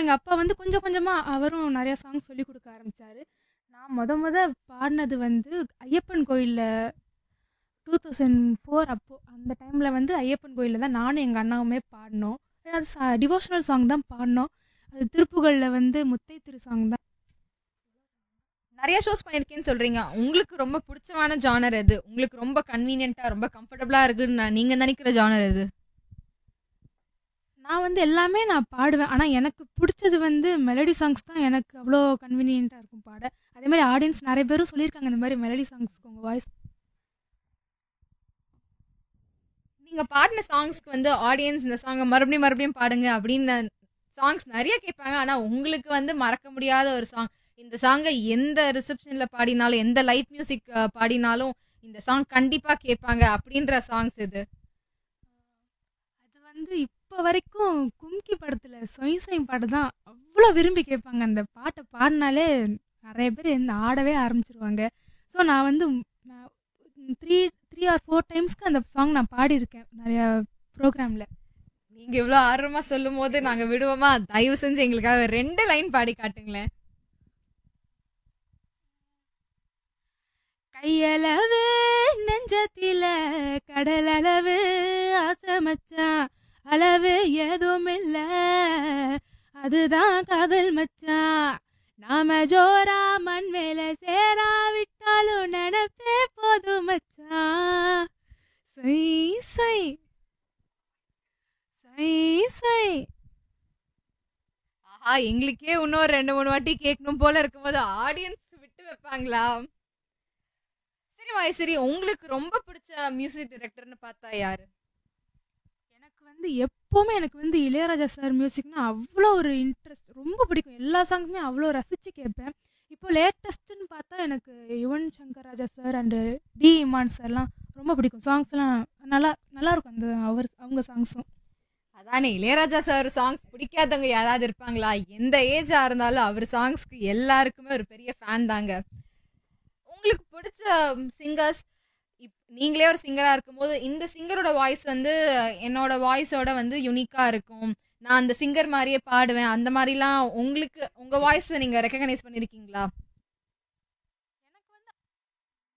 எங்க அப்பா வந்து கொஞ்சம் கொஞ்சமா அவரும் நெறைய சாங்ஸ் சொல்லிக் குடுக்க ஆரம்பிச்சாரு. நான் மொத மொத பாடுனது வந்து ஐயப்பன் கோயில்ல 2004 அப்போ. அந்த டைம்ல வந்து ஐயப்பன் கோயில்ல தான் நானும் எங்க அண்ணாவுமே பாடுனோம். அது ச டிவோஷனல் சாங் தான் பாடுனோம். அது திருப்புகழ்ல வந்து முத்தை திரு சாங் தான். நெறைய ஷோஸ் பண்ணியிருக்கேன்னு சொல்றீங்க. உங்களுக்கு ரொம்ப புடிச்சமான ஜானர் எது? உங்களுக்கு ரொம்ப கன்வீனியன்ட்டா, ரொம்ப கம்ஃபர்டபுளா இருக்குன்னு நீங்க நெனைக்கிற ஜானர் எது? நான் வந்து எல்லாமே நான் பாடுவேன். ஆனா எனக்கு புடிச்சது வந்து மெலோடி சாங்ஸ் தான் எனக்கு அவ்ளோ கன்வீனியன்ட்டா இருக்கும் பாட. அதே மாரி ஆடியன்ஸ் நெறைய பேரும் சொல்லியிருக்காங்க இந்த மாரி மெலோடி சாங்ஸ்க்கு உங்க வாய்ஸ் நீங்க பாடுன சாங்ஸ்க்கு வந்து ஆடியன்ஸ் இந்த சாங்க மறுபடியும் மறுபடியும் பாடுங்க அப்படின்னு சாங்ஸ் நெறைய கேட்பாங்க. ஆனா உங்களுக்கு வந்து மறக்க முடியாத ஒரு சாங். இந்த சாங்க எந்த ரிசப்ஷன்ல பாடினாலும், எந்த லைட் மியூசிக் அ பாடினாலும், இந்த சாங் கண்டிப்பா கேட்பாங்க அப்படின்ற சாங்ஸ் எது? அது வந்து இப்ப வரைக்கும் கும்கி படத்துல சொய் சொய் பாட்டு தான் அவ்ளோ விரும்பி கேட்பாங்க. அந்த பாட்ட பாடுனாலே நெறைய பேர் எழுந்து ஆடவே ஆரம்பிச்சுருவாங்க. ஸோ நான் வந்து நான் 3 3 ஆர் 4 டைம்ஸ்க்கு அந்த சாங் நான் பாடியிருக்கேன் நெறைய ப்ரோகிராம்ல. நீங்க இவ்ளோ ஆர்வமா சொல்லும்போது நாங்க விடுவோமா? தயவு செஞ்சு எங்களுக்காக 2 லைன் பாடி காட்டுங்களேன். கையளவு நெஞ்சத்தில கடலளவு ஆசை மச்சான். அளவு ஏதுமில்ல அதுதான் காதல் மச்சான். நாம ஜோரா மண் மேல சேராவிட்டாலும் நெனப்பே போதும் மச்சான். சொய் சொய் சொய் சொய் ஆஹா! எங்களுக்கே இன்னும் 2, 3 வாட்டி கேட்கணும் போல இருக்கும்போது ஆடியன்ஸ் விட்டு வைப்பாங்களா? சரி மகேஸ்வரி, உங்களுக்கு ரொம்ப பிடிச்ச மியூசிக் டைரக்டர்னு பார்த்தா யாரு? எனக்கு வந்து எப்பவுமே எனக்கு வந்து இளையராஜா சார் மியூசிக்னா அவ்வளோ ஒரு இன்ட்ரெஸ்ட். ரொம்ப பிடிக்கும். எல்லா சாங்ஸுமே அவ்வளோ ரசிச்சு கேட்பேன். இப்போ லேட்டஸ்ட்டுன்னு பார்த்தா எனக்கு Yuvan Shankar Raja sir and D Imman சார்லாம் ரொம்ப பிடிக்கும். சாங்ஸ்லாம் நல்லா நல்லாயிருக்கும் அந்த அவர் அவங்க சாங்ஸும். அதானே இளையராஜா சார் சாங்ஸ் பிடிக்காதவங்க யாராவது இருப்பாங்களா? எந்த ஏஜா இருந்தாலும் அவர் சாங்ஸ்க்கு எல்லாருக்குமே ஒரு பெரிய ஃபேன் தாங்க. உங்களுக்கு பிடிச்ச சிங்கர்ஸ் இப் நீங்களே ஒரு சிங்கரா இருக்கும்போது, இந்த சிங்கரோட வாய்ஸ் வந்து என்னோட வாய்ஸோட வந்து யுனிக்கா இருக்கும். நான் அந்த சிங்கர் மாரியே பாடுவேன். அந்த மாரிலாம் உங்களுக்கு உங்க வாய்ஸ நீங்க ரெகக்னைஸ் பண்ணியிருக்கீங்களா?